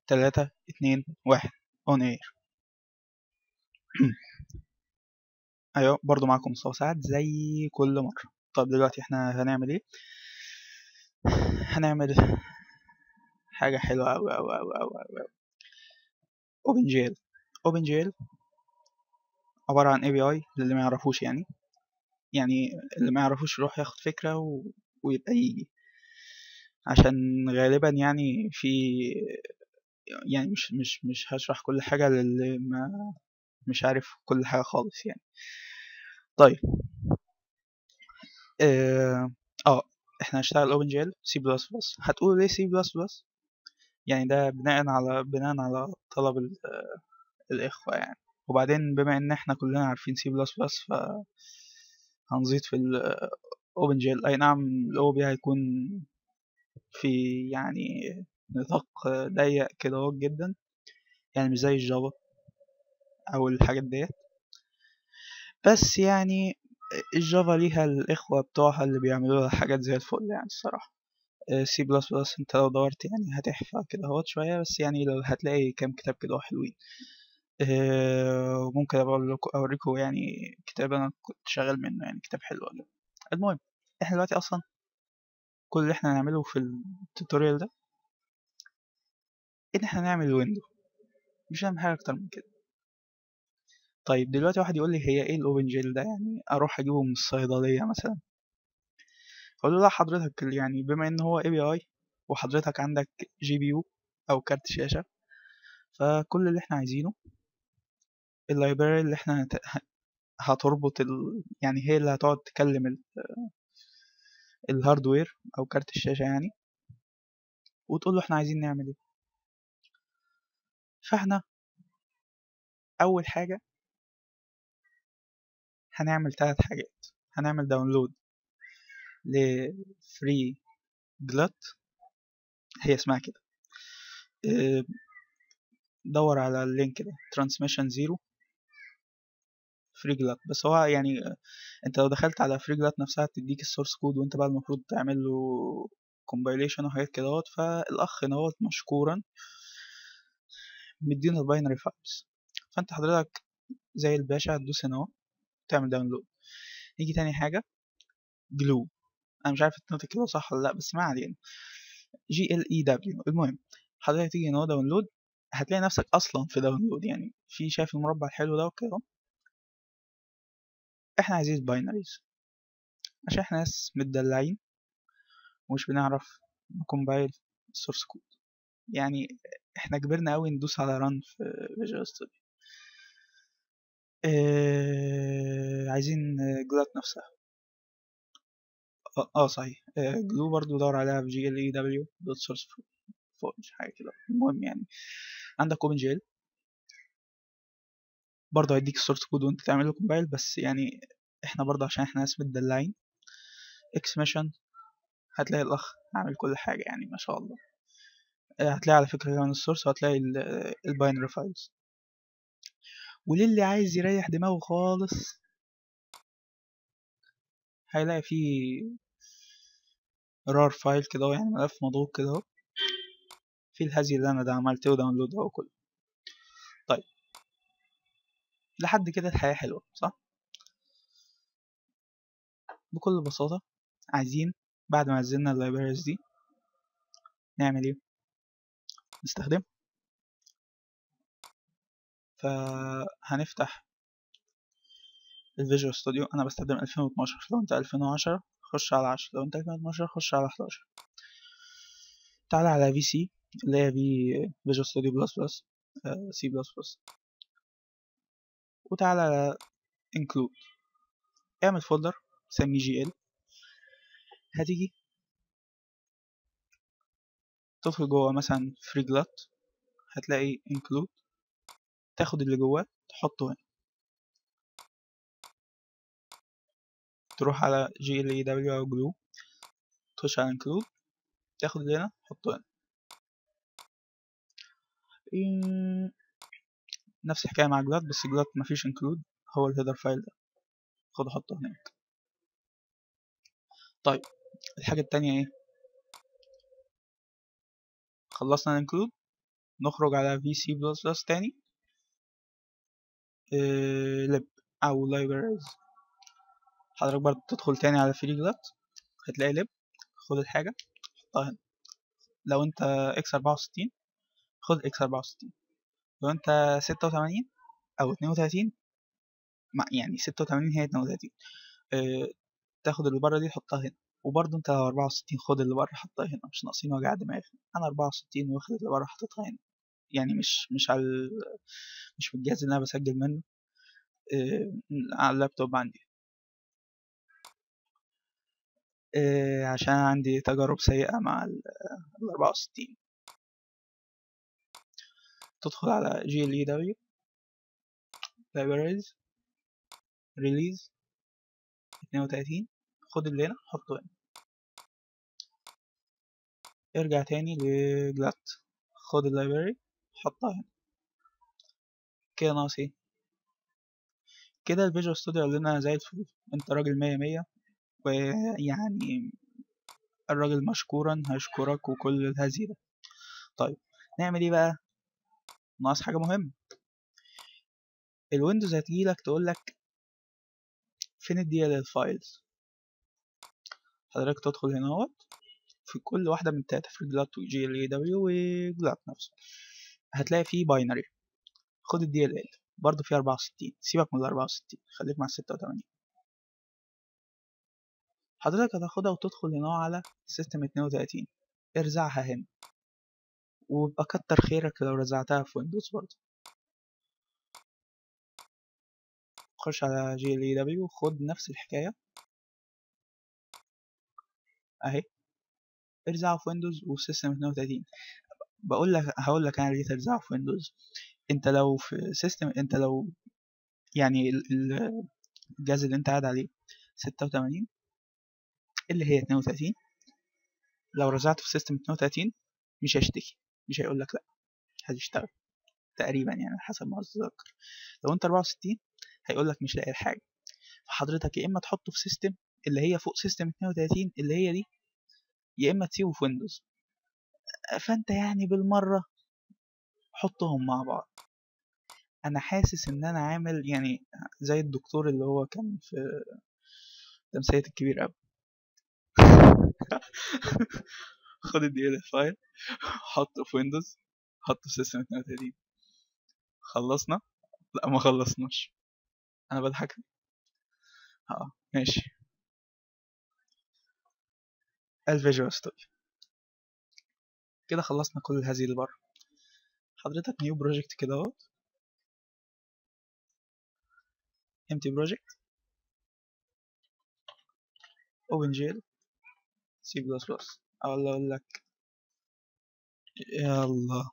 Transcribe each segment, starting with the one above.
تلاتة اتنين واحد اون اير ايوه برضو معاكم مصطفى سعد زي كل مرة طب دلوقتي احنا هنعمل ايه هنعمل حاجة حلوة أوي أوي أوي أوي أوي اوبن جيل اوبن جيل عبارة عن اي بي اي للي ما يعرفوش يعني يعني اللي ما يعرفوش يروح ياخد فكرة و... ويبقى يجي عشان غالبا يعني في يعني مش مش مش هشرح كل حاجة للي ما مش عارف كل حاجة خالص يعني طيب اه, آه احنا هنشتغل اوبن جيل سي بلس بلس هتقولوا ليه سي بلس بلس يعني ده بناء على بناء على طلب الإخوة يعني وبعدين بما إن إحنا كلنا عارفين سي بلس بلس ف هنزيد في الأوبن جيل أي نعم الأو بي هيكون في يعني نطاق ضيق كده جدا يعني مش زي الجافا أو الحاجات ديت بس يعني الجافا ليها الإخوة بتوعها اللي بيعملوا لها حاجات زي الفل يعني الصراحة سي بلس بلس انت لو دورت يعني هتحفى كده اهوت شوية بس يعني لو هتلاقي كام كتاب كده حلوين وممكن اوريكم يعني كتاب انا كنت شغال منه يعني كتاب حلو جدا المهم احنا دلوقتي اصلا كل اللي احنا هنعمله في التوتوريال ده ان احنا نعمل ويندو مش هنعمل حاجة اكتر من كده طيب دلوقتي واحد يقول لي هي ايه الاوبن جيل ده يعني اروح اجيبه من الصيدلية مثلا اقول له لا حضرتك يعني بما ان هو اي بي اي وحضرتك عندك جي بي يو او كارت شاشة فكل اللي احنا عايزينه اللايبراري اللي احنا هت... هتربط ال... يعني هي اللي هتقعد تكلم ال... الهاردوير او كارت الشاشة يعني وتقول له احنا عايزين نعمل ايه فاحنا اول حاجة هنعمل ثلاث حاجات هنعمل داونلود لفري جلات هي اسمها كده دور على اللينك ده ترانسميشن زيرو فري جلات بس هو يعني انت لو دخلت على فري جلات نفسها تديك السورس كود وانت بقى المفروض تعمل له كومبايليشن وحاجات كده اهوت فالاخ هنا مشكورا مدينا الباينري فايلز فانت حضرتك زي الباشا هتدوس هنا اهو تعمل داونلود نيجي تاني حاجه جلو انا مش عارف التنطق كده صح ولا لا بس ما علينا جي ال اي دبليو المهم حضرتك تيجي هنا داونلود هتلاقي نفسك اصلا في داونلود يعني في شايف المربع الحلو ده وكده احنا عايزين باينريز عشان احنا ناس متدلعين ومش بنعرف نكمبايل السورس كود يعني احنا كبرنا قوي ندوس على ران في فيجوال ستوديو اه عايزين جلات نفسها اه, آه صحيح آه جلو برضو دور عليها في جي ال اي دبليو دوت سورس فوق مش حاجه كده المهم يعني عندك اوبن جيل برضه هيديك السورس كود وانت تعمله كومبايل بس يعني احنا برضه عشان احنا ناس متدلعين اكس ميشن هتلاقي الاخ عامل كل حاجه يعني ما شاء الله هتلاقي على فكره كمان السورس وهتلاقي الباينري فايلز وللي عايز يريح دماغه خالص هيلاقي فيه رار فايل كده يعني ملف مضغوط كده اهو في الهزي اللي انا ده عملته داونلود اهو كله طيب لحد كده الحياة حلوة صح بكل بساطة عايزين بعد ما نزلنا اللايبريز دي نعمل ايه نستخدم فهنفتح الفيجوال ستوديو انا بستخدم 2012 لو انت 2010 خش على 10 لو انت 2012 خش على 11 تعالى على في سي اللي هي في فيجوال ستوديو بلس بلس سي بلس بلس وتعالى على include اعمل فولدر سميه جي ال هتيجي تدخل جوه مثلا فري جلات هتلاقي include تاخد اللي جواه تحطه هنا تروح على جي ال اي دبليو او جلو تخش على include تاخد اللي هنا تحطه هنا نفس الحكاية مع جلات بس جلات مفيش include هو الهيدر فايل ده خد حطه هناك طيب الحاجة التانية ايه خلصنا الانكلود نخرج على في سي بلس بلس تاني لب او libraries حضرتك برضه تدخل تاني على فري جلات هتلاقي لب خد الحاجة حطها هنا لو انت اكس اربعة وستين خد اكس اربعة وستين لو انت ستة وتمانين او اتنين وتلاتين يعني ستة وتمانين هي اتنين وتلاتين اه تاخد اللي بره دي تحطها هنا وبرضه انت لو اربعة وستين خد اللي بره حطها هنا مش ناقصين وجع دماغ انا اربعة وستين واخد اللي بره حطيتها هنا يعني مش مش على مش في الجهاز اللي انا بسجل منه اه على اللابتوب عندي اه عشان عندي تجارب سيئة مع ال 64 تدخل على جي ال اي دبليو libraries release 32 خد اللي هنا حطه هنا ارجع تاني لجلات خد اللايبراري حطها هنا كده ناقص ايه كده الفيجوال ستوديو قال لنا زي الفل انت راجل مية مية ويعني الراجل مشكورا هشكرك وكل الهزي ده طيب نعمل ايه بقى ناقص حاجة مهمة الويندوز هتجيلك تقولك فين الدي ال فايلز حضرتك تدخل هنا اهوت في كل واحدة من التلاتة في جلات وجي ال اي دبليو وجلات نفسه هتلاقي فيه باينري خد الدي ال ال برضه فيه أربعة وستين سيبك من الأربعة وستين خليك مع الستة وتمانين حضرتك هتاخدها وتدخل هنا على سيستم اتنين وتلاتين ارزعها هنا ويبقى كتر خيرك لو رزعتها في ويندوز برضه خش على جي ال اي دبليو خد نفس الحكاية اهي ارزعه في ويندوز وفي سيستم 32 بقول لك هقول لك انا ليه ترزعه في ويندوز انت لو في سيستم انت لو يعني الجهاز اللي انت قاعد عليه 86 اللي هي 32 لو رزعته في سيستم 32 مش هيشتكي مش هيقول لك لا هتشتغل تقريبا يعني حسب ما اتذكر لو انت 64 هيقول لك مش لاقي الحاجه فحضرتك يا اما تحطه في سيستم اللي هي فوق سيستم 32 اللي هي دي يا اما تسيبه في ويندوز فانت يعني بالمره حطهم مع بعض انا حاسس ان انا عامل يعني زي الدكتور اللي هو كان في تمثيلية الكبير أوي خد الدي ال فايل حطه في ويندوز حطه في سيستم 32 خلصنا لا ما خلصناش انا بضحك اه ماشي الفيجوال ستوديو كده خلصنا كل هذه اللي بره حضرتك نيو بروجكت كده اهوت empty project open جيل سي بلس بلس او اقول لك يلا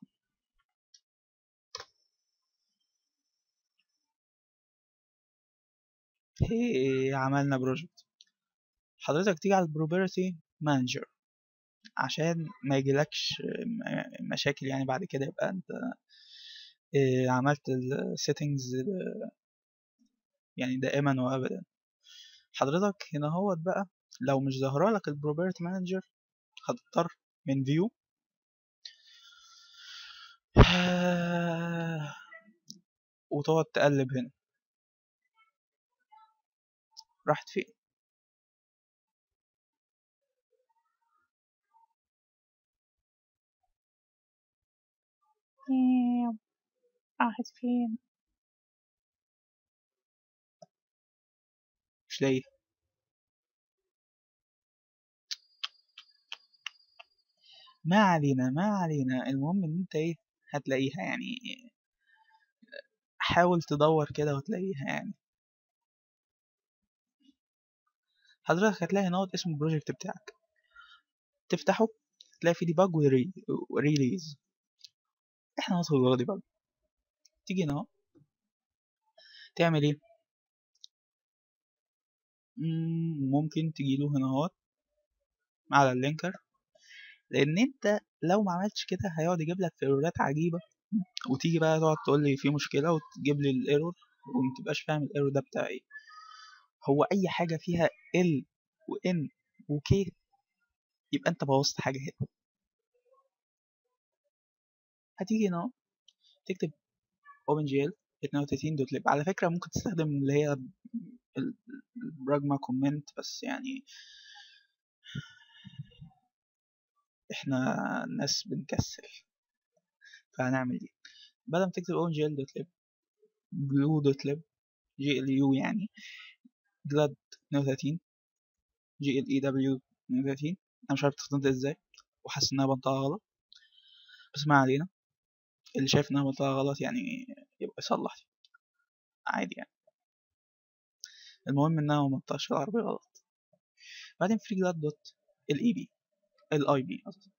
هي عملنا بروجكت حضرتك تيجي على البروبرتي مانجر عشان ما يجيلكش مشاكل يعني بعد كده يبقى انت عملت السيتنجز يعني دائما وابدا حضرتك هنا هوت بقى لو مش ظاهره لك البروبرتي مانجر هتضطر من فيو وتقعد تقلب هنا راحت فين راحت فين مش لاقيه ما علينا ما علينا المهم ان انت ايه هتلاقيها يعني حاول تدور كده وتلاقيها يعني حضرتك هتلاقي هنا اسم البروجكت بتاعك تفتحه تلاقي فيه ديباج وريليز احنا ندخل جوه ديباج تيجي هنا تعمل ايه ممكن تجيله هنا اهوت على اللينكر لان انت لو ما عملتش كده هيقعد يجيب لك ايرورات عجيبه وتيجي بقى تقعد تقول لي في مشكله وتجيب لي الايرور وما تبقاش فاهم الايرور ده بتاع ايه هو اي حاجه فيها ال وان وكي يبقى انت بوظت حاجه هنا هتيجي هنا تكتب OpenGL 32 دوت ليب على فكرة ممكن تستخدم اللي هي ال- البراجما كومنت بس يعني احنا ناس بنكسل فهنعمل دي بدل ما تكتب OpenGL دوت ليب glue دوت ليب GLU يعني glad 32 GLEW 32 انا مش عارف استخدمتها ازاي وحاسس انها بنطقها غلط بس ما علينا اللي شايف انها بنطقها غلط يعني يبقى يصلح دي. عادي يعني المهم انها ما بنطقش العربي غلط بعدين فري جلاد دوت الاي بي الاي بي قصدي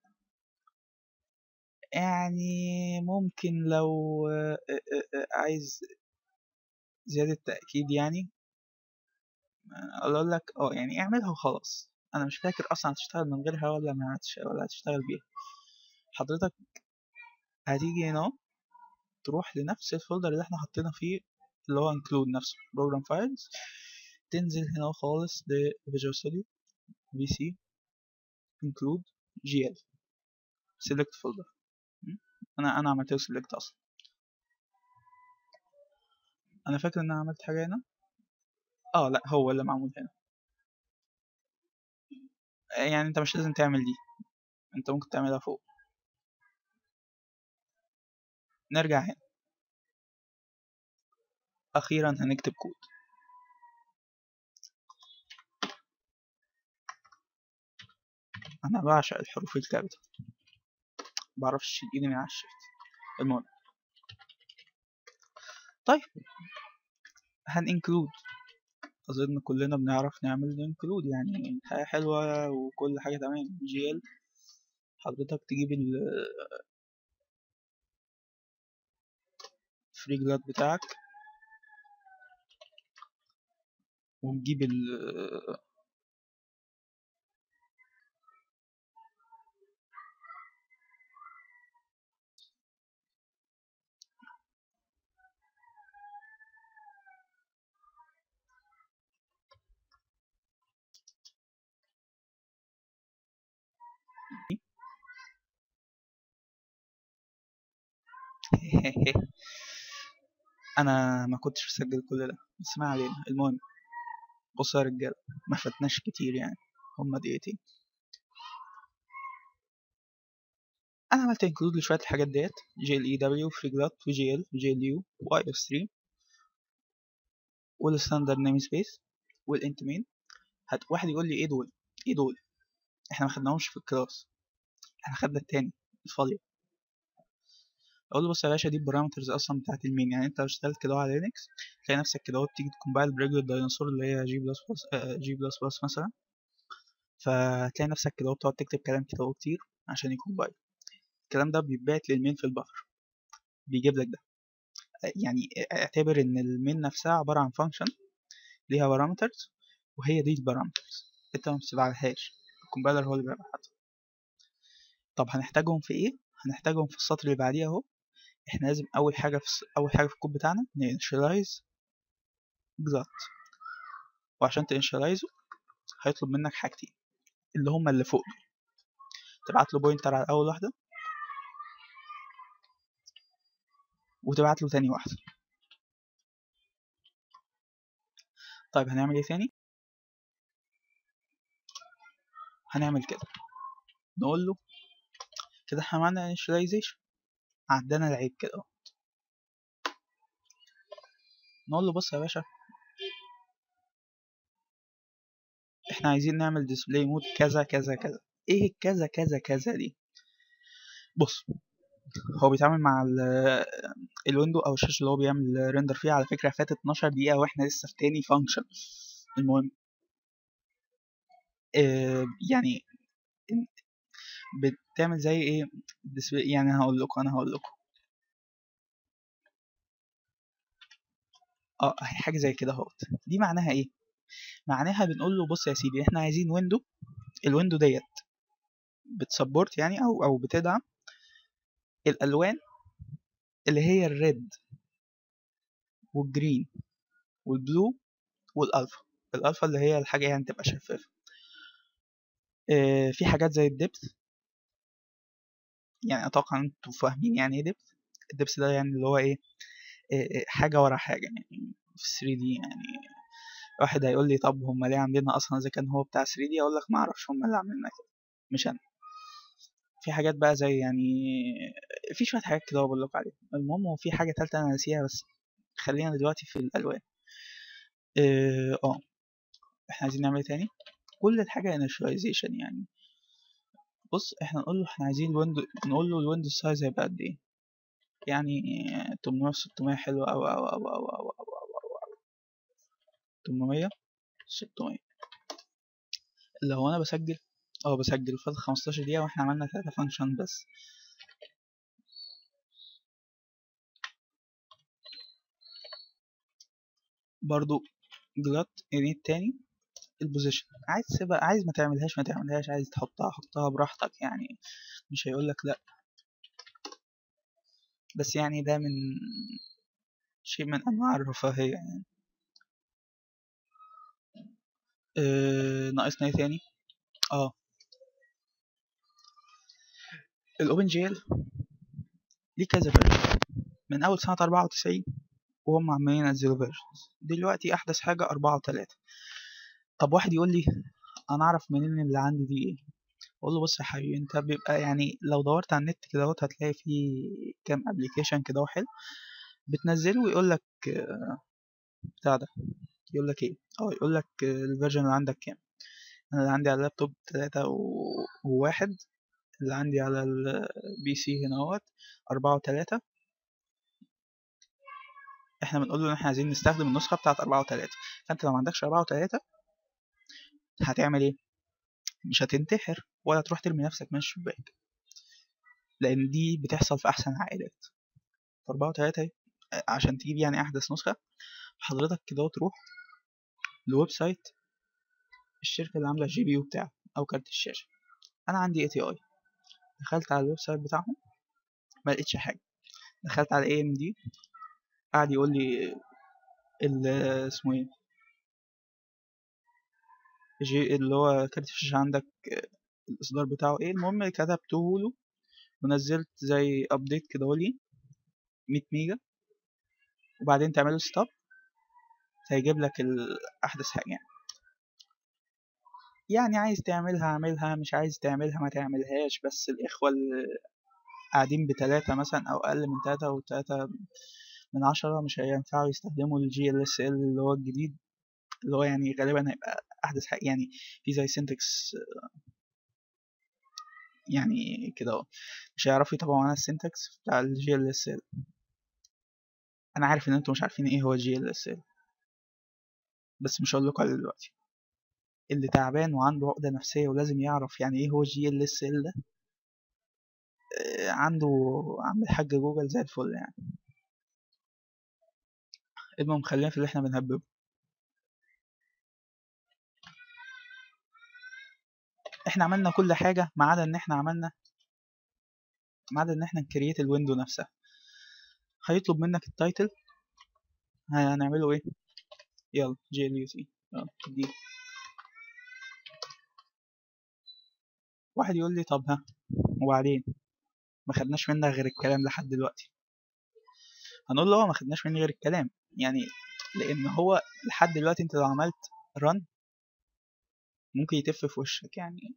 يعني ممكن لو آه، آه، آه، عايز زيادة تأكيد يعني آه، اقول لك اه يعني اعملها وخلاص انا مش فاكر اصلا هتشتغل من غيرها ولا ما هتش... ولا هتشتغل بيها حضرتك هتيجي هنا أهو، تروح لنفس الفولدر اللي احنا حطينا فيه اللي هو include نفسه program files تنزل هنا أهو خالص ل Visual Studio VC include GL select folder م? انا انا عملت له select اصلا انا فاكر ان انا عملت حاجه هنا اه لا هو اللي معمول هنا آه، يعني انت مش لازم تعمل دي انت ممكن تعملها فوق نرجع هنا اخيرا هنكتب كود انا بعشق الحروف الكابيتال بعرفش اشيل ايدي من على الشيفت المهم طيب هننكلود اظن كلنا بنعرف نعمل انكلود يعني الحياة حلوة وكل حاجة تمام جي ال حضرتك تجيب ال فري جلاد بتاعك ونجيب ال انا ما كنتش مسجل كل ده بس ما علينا المهم بصوا يا رجاله ما فاتناش كتير يعني هما دقيقتين انا عملت انكلود لشويه الحاجات ديت جي ال اي دبليو فري جلاد وجي ال وجي ال يو واي او 3 والستاندرد نيم سبيس والانت مين هت واحد يقول لي ايه دول ايه دول احنا ما خدناهمش في الكلاس احنا خدنا التاني الفاضيه اقول له بص يا باشا دي البارامترز اصلا بتاعت المين يعني انت لو اشتغلت كده على لينكس تلاقي نفسك كده اهو بتيجي تكمبايل بريجولار دايناصور اللي هي جي بلس بلس جي بلس بلس مثلا فتلاقي نفسك كده اهو بتقعد تكتب كلام كده اهو كتير عشان يكمبايل الكلام ده بيتبعت للمين في البفر بيجيب لك ده يعني اعتبر ان المين نفسها عباره عن فانكشن ليها بارامترز وهي دي البارامترز انت ما بتبعتهاش الكومبايلر هو اللي بيبعتها طب هنحتاجهم في ايه هنحتاجهم في السطر اللي بعديه اهو احنا لازم اول حاجه في الس- اول حاجه في الكود بتاعنا نinitialize جلات وعشان تinitialize هيطلب منك حاجتين اللي هما اللي فوق دول تبعت له بوينتر على اول واحده وتبعت له تاني واحده طيب هنعمل ايه تاني هنعمل كده نقول له كده احنا عملنا initialization عندنا العيب كده اهو نقول له بص يا باشا احنا عايزين نعمل display mode كذا كذا كذا ايه الكذا كذا كذا دي بص هو بيتعامل مع ال- الويندو او الشاشه اللي هو بيعمل ريندر فيها على فكره فاتت 12 دقيقه واحنا لسه في تاني فانكشن المهم آه يعني بتعمل زي ايه display- يعني هقول لكم انا هقول لكم اه حاجه زي كده اهوت دي معناها ايه معناها بنقول له بص يا سيدي احنا عايزين ويندو الويندو ديت بتسبورت يعني او او بتدعم الالوان اللي هي الريد والجرين والبلو والالفا الالفا اللي هي الحاجه يعني تبقى شفافه آه، في حاجات زي الدبث يعني اتوقع ان انتوا فاهمين يعني ايه دبس الدبس ده يعني اللي هو ايه إيه- إيه، حاجه ورا حاجه يعني في 3 دي يعني واحد هيقول لي طب هم ليه عاملينها اصلا اذا كان هو بتاع 3 دي اقول لك ما اعرفش هم اللي عاملينها كده مش انا في حاجات بقى زي يعني في شويه حاجات كده بقول لكم عليها المهم وفي حاجه تالتة انا ناسيها بس خلينا دلوقتي في الالوان اه آه. احنا عايزين نعمل إيه تاني كل الحاجه initialization يعني بص احنا نقول له احنا عايزين الويندو نقول له الويندو سايز هيبقى قد ايه يعني 800 600 حلو أوي أوي أوي أوي أوي أوي أوي أوي 800 600 اللي هو أنا بسجل اه بسجل فاضل 15 دقيقة واحنا عملنا تلاتة فانكشن بس برضو جلات انيت تاني البوزيشن عايز تسيبها عايز ما تعملهاش ما تعملهاش عايز تحطها حطها براحتك يعني مش هيقولك لا بس يعني ده من شيء من انواع الرفاهية يعني اه ناقصنا ايه تاني اه الاوبن جيل ليه كذا فيرجن من اول سنة 94 وهم عمالين ينزلوا فيرجنز دلوقتي احدث حاجة أربعة وتلاتة طب واحد يقول لي انا اعرف منين اللي عندي دي ايه اقول له بص يا حبيبي انت بيبقى يعني لو دورت على النت كده اهوت هتلاقي فيه كام ابلكيشن كده حلو بتنزله ويقول لك بتاع ده يقول لك ايه اه يقول لك الفيرجن اللي عندك كام انا اللي عندي على اللابتوب تلاتة و- وواحد اللي عندي على البي سي هنا اهوت أربعة وتلاتة احنا بنقول له ان احنا عايزين نستخدم النسخة بتاعت أربعة وتلاتة فانت لو ما عندكش أربعة وتلاتة هتعمل ايه مش هتنتحر ولا تروح ترمي نفسك من الشباك لان دي بتحصل في احسن العائلات أربعة وتلاتة اهي. عشان تجيب يعني احدث نسخة حضرتك كده تروح لويب سايت الشركة اللي عاملة الجي بي يو بتاعك او كارت الشاشة انا عندي اي تي اي دخلت على الويب سايت بتاعهم ما لقيتش حاجة دخلت على اي ام دي قعد يقول لي ال- اسمه ايه جي اللي هو كارت الشاشة عندك الإصدار بتاعه ايه المهم كتبته له ونزلت زي ابديت كده لي 100 ميجا وبعدين تعمله ستوب هيجيب لك الأحدث حاجة يعني يعني عايز تعملها اعملها مش عايز تعملها ما تعملهاش بس الإخوة اللي قاعدين بتلاتة مثلا أو أقل من تلاتة أو تلاتة من عشرة مش هينفعوا يستخدموا الجي ال اس ال اللي هو الجديد اللي هو يعني غالبا هيبقى أحدث حاجة يعني في زي سينتكس يعني كده اهو مش هيعرفوا يتابعوا معانا السينتكس بتاع الجي ال اس ال انا عارف ان انتوا مش عارفين ايه هو الجي ال اس ال بس مش هقول لكم عليه دلوقتي اللي تعبان وعنده عقدة نفسية ولازم يعرف يعني ايه هو الجي ال اس ال ده آه، عنده عم الحاج جوجل زي الفل يعني المهم خلينا في اللي احنا بنهببه احنا عملنا كل حاجة ما عدا ان احنا عملنا ما عدا ان احنا نكريت الويندو نفسها هيطلب منك التايتل هنعمله ايه يلا جي ال يو تي يلا دي واحد يقول لي طب ها وبعدين ما خدناش منك غير الكلام لحد دلوقتي هنقول له هو ما خدناش مني غير الكلام يعني لان هو لحد دلوقتي انت لو عملت رن ممكن يتف في وشك يعني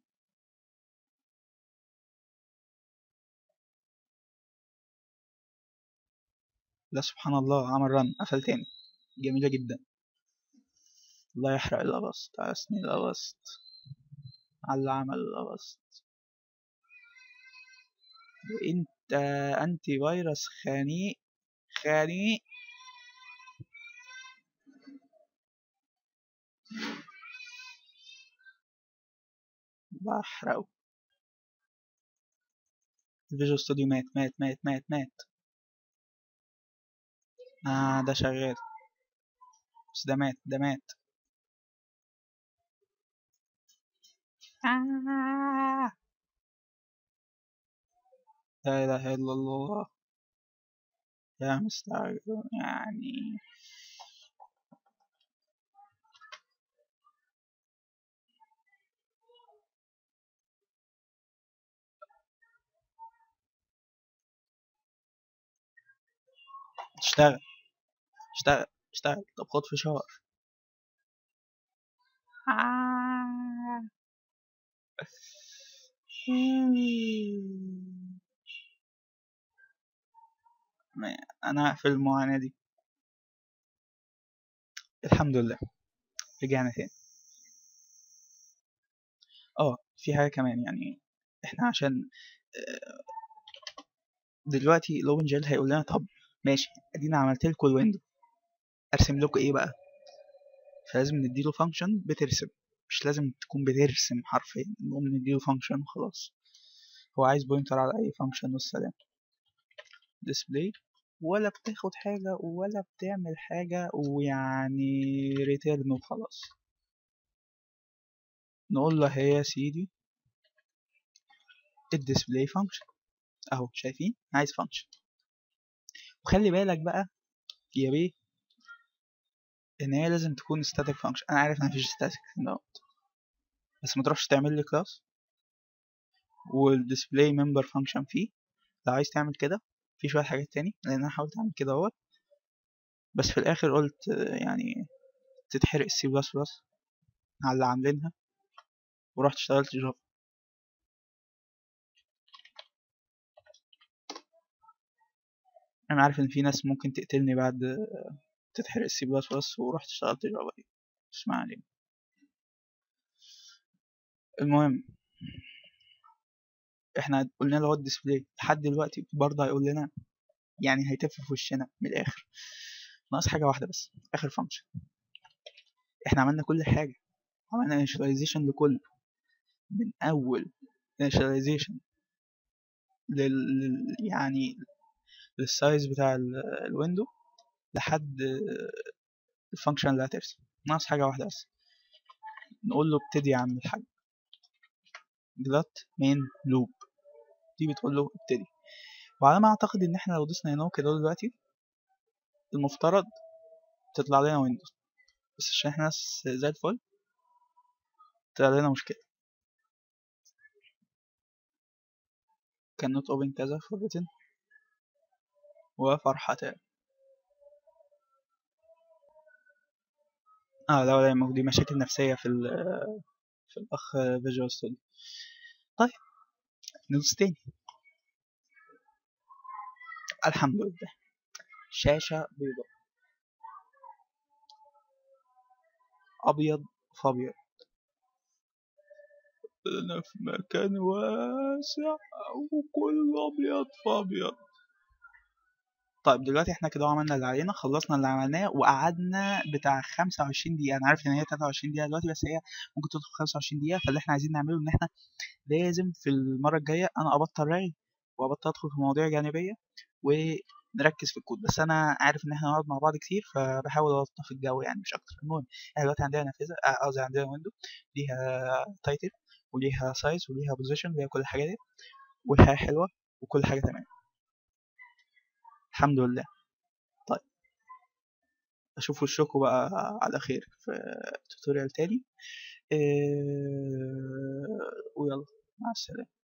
لا سبحان الله عمل رن قفل تاني جميلة جدا الله يحرق الأبسط على سنين الأبسط على اللي عمل الأبسط انت انتي فيروس خنيق خنيق بحرقه الفيجوال ستوديو مات مات مات مات مات آه ده شغال بس ده مات ده مات آه لا إله إلا الله يا مستعجل يعني اشتغل اشتغل اشتغل طب خد فشار آه. ما- انا في المعاناة دي الحمد لله رجعنا تاني اه في حاجة كمان يعني احنا عشان آه، دلوقتي الاوبن جيل هيقول لنا طب ماشي ادينا عملت لكم الويندو ارسم لكم ايه بقى فلازم نديله فانكشن بترسم مش لازم تكون بترسم حرفيا نقوم نديله فانكشن وخلاص هو عايز بوينتر على اي فانكشن والسلام ديسبلاي ولا بتاخد حاجة ولا بتعمل حاجة ويعني ريتيرن وخلاص نقول له هي يا سيدي الديسبلاي فانكشن اهو شايفين عايز فانكشن وخلي بالك بقى يا بيه ان هي لازم تكون static function انا عارف ان مفيش static نوت بس ما تروحش تعمل لي كلاس والديسبلاي ممبر فانكشن فيه لو عايز تعمل كده في شويه حاجات تاني لان انا حاولت اعمل كده اهوت بس في الاخر قلت آه، يعني تتحرق السي بلس بلس على اللي عاملينها ورحت اشتغلت جافا انا عارف ان في ناس ممكن تقتلني بعد آه، تتحرق السي بلس بلس ورحت اشتغلت جافا دي بس ما علينا المهم احنا قلنا له هو الديسبلاي لحد دلوقتي برضه هيقول لنا يعني هيتف في وشنا من الاخر ناقص حاجه واحده بس اخر فانكشن احنا عملنا كل حاجه عملنا initialization لكله من اول initialization لل لل- يعني للسايز بتاع ال- الويندو لحد الفانكشن اللي هترسم ناقص حاجه واحده بس نقول له ابتدي يا عم الحاج جلات مين لوب دي بتقول له ابتدي وعلى ما اعتقد ان احنا لو دوسنا هنا كده دلوقتي المفترض تطلع لنا ويندوز بس عشان احنا ناس زي الفل طلع لنا مشكلة كان نوت اوبن كذا فوربتن وفرحتان اه لا ولا يهمك، دي مشاكل نفسية في ال في الأخ فيجوال ستوديو طيب ندوس تاني الحمد لله شاشة بيضاء أبيض فأبيض أنا في مكان واسع وكل أبيض فأبيض طيب دلوقتي احنا كده عملنا اللي علينا خلصنا اللي عملناه وقعدنا بتاع 25 دقيقة أنا عارف إن هي 23 دقيقة دلوقتي بس هي ممكن تدخل 25 دقيقة فاللي احنا عايزين نعمله إن احنا لازم في المرة الجاية أنا أبطل رغي وأبطل أدخل في مواضيع جانبية ونركز في الكود بس أنا عارف إن احنا نقعد مع بعض كتير فبحاول ألطف الجو يعني مش أكتر المهم احنا دلوقتي عندنا نافذة آه، قصدي عندنا ويندو ليها تايتل وليها سايز وليها بوزيشن وليها كل الحاجات دي والحياة حلوة وكل حاجة تمام الحمد لله طيب اشوف وشكم بقى على خير في توتوريال تاني إيه... ويلا مع السلامة